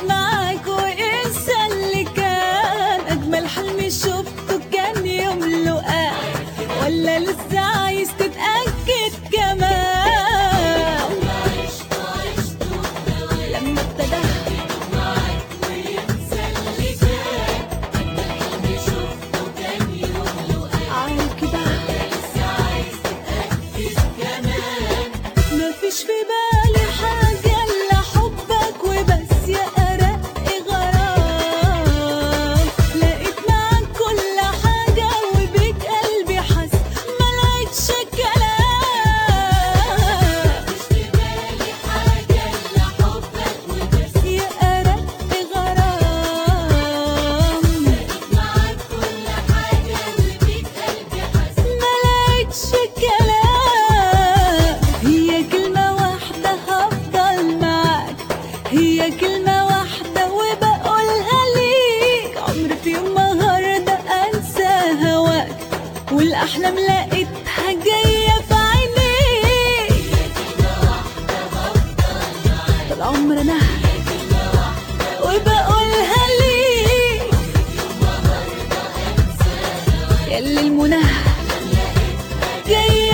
معاك وانسى اللي كان اجمل حلم شفته كان يوم لقاك ولا لسه عايز تتاكد كمان لما ابتدى عارف كده مفيش في بالي حاجة إلا حبك وبس يا أرق غرام لقيت معاك كل حاجة وبيك قلبي حس ملقتش كلام يا أرق غرام ملقتش كلام هي كلمة واحدة هفضل معاك هي كلمة واحدة وبقولها ليك عمري في يوم ما هرضى أنسى هواك والأحلام لقيتها جاية في عينيك طول عمرنا وبقولها ليك ياللي المنى جاي